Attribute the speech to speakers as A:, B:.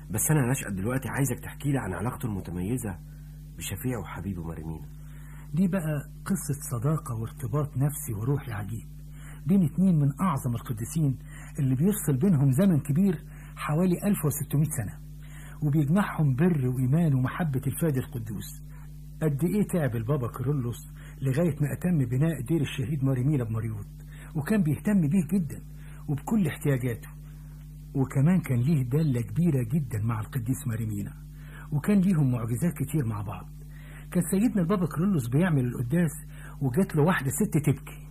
A: بس انا نشأت دلوقتي عايزك تحكي لي عن علاقته المتميزه بشفيع وحبيبه مريمينا
B: دي بقى قصة صداقة وارتباط نفسي وروحي عجيب بين اتنين من أعظم القديسين اللي بيفصل بينهم زمن كبير حوالي 1600 سنة وبيجمعهم بر وإيمان ومحبة الفادي القدوس قد إيه تعب البابا كيرلس لغاية ما أتم بناء دير الشهيد ماريمينا بمريوط وكان بيهتم بيه جدا وبكل احتياجاته وكمان كان ليه دالة كبيرة جدا مع القديس ماريمينا وكان ليهم معجزات كتير مع بعض كان سيدنا البابا كيرلس بيعمل القداس وجات له واحدة ست تبكي